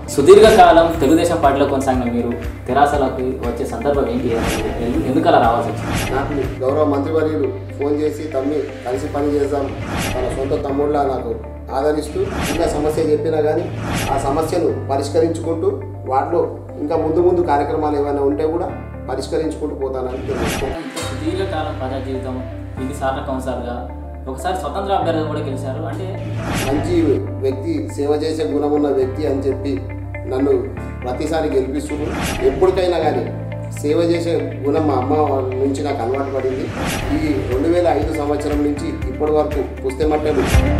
సుదీర్ఘకాలం తెలుగుదేశం పార్టీలో కొనసాగిన మీరు తెరాసలోకి వచ్చే సందర్భం ఏంటి ఎందు- ఎందుకు అలా రావాల్సి వచ్చింది నాకు గౌరవ మంత్రివర్యులు ఫోన్ చేసి తమ్మి కలిసి పని చేద్దాం తన సొంత తమ్ముళ్ళ నాకు ఆదరిస్తూ ఇంకా సమస్య చెప్పినా కానీ ఆ సమస్యను పరిష్కరించుకుంటూ వాటిలో ఇంకా ముందు ముందు కార్యక్రమాలు ఏమైనా ఉంటే కూడా పరిష్కరించుకుంటూ పోతానని తెలుసుకుంటాను ఇంత సుదీర్ఘకాలం ప్రజా జీవితం ఇది సార్ల కౌన్సిలర్గా ఒకసారి స్వతంత్ర అభ్యర్థి కూడా గెలిచారు అంటే మంచి వ్యక్తి సేవ చేసే గుణం ఉన్న వ్యక్తి అని చెప్పి నన్ను ప్రతిసారి గెలిపిస్తున్నారు ఎప్పటికైనా కానీ సేవ చేసే గుణం మా అమ్మ నుంచి నాకు అలవాటు పడింది ఈ రెండు వేల ఐదు సంవత్సరం నుంచి ఇప్పటి వరకు పుస్తమట్టలు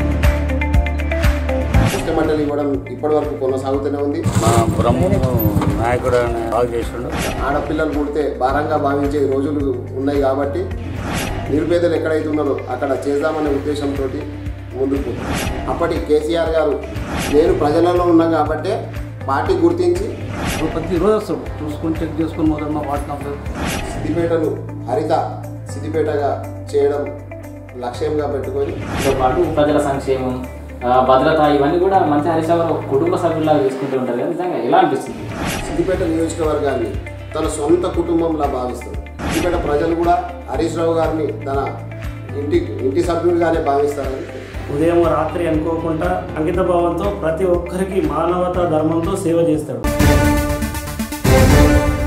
పుస్తమట్టలు ఇవ్వడం ఇప్పటి వరకు కొనసాగుతూనే ఉంది మా బ్రహ్మ నాయకుడు అని బాగా చేసిండు ఆడపిల్లలు పుడితే భారంగా భావించే రోజులు ఉన్నాయి కాబట్టి నిరుపేదలు ఎక్కడైతే ఉన్నారో అక్కడ చేద్దామనే ఉద్దేశంతో ముందుకు అప్పటి కేసీఆర్ గారు నేను ప్రజలలో ఉన్నా కాబట్టే పార్టీ గుర్తించి ఇప్పుడు ప్రతిరోజు వస్తాడు చూసుకొని చెక్ చేసుకొని మొదలు మా వార్డు కౌన్సిలర్ సిద్దిపేటను హరిత సిద్దిపేటగా చేయడం లక్ష్యంగా పెట్టుకొని తో పాటు ప్రజల సంక్షేమం ఆ, భద్రత ఇవన్నీ కూడా మంచి హరీష్ రావు ఒక కుటుంబ సభ్యుల్లాగా తీసుకుంటూ ఉంటారు కదా నిజంగా ఎలా అనిపిస్తుంది సిద్దిపేట నియోజకవర్గాన్ని తన సొంత కుటుంబంలా భావిస్తారు సిద్దిపేట ప్రజలు కూడా హరీష్ రావు గారిని తన ఇంటి ఇంటి సభ్యుడిగానే భావిస్తారని ఉదయం రాత్రి అనుకోకుండా అంకిత భావంతో ప్రతి ఒక్కరికి మానవతా ధర్మంతో సేవ చేస్తాడు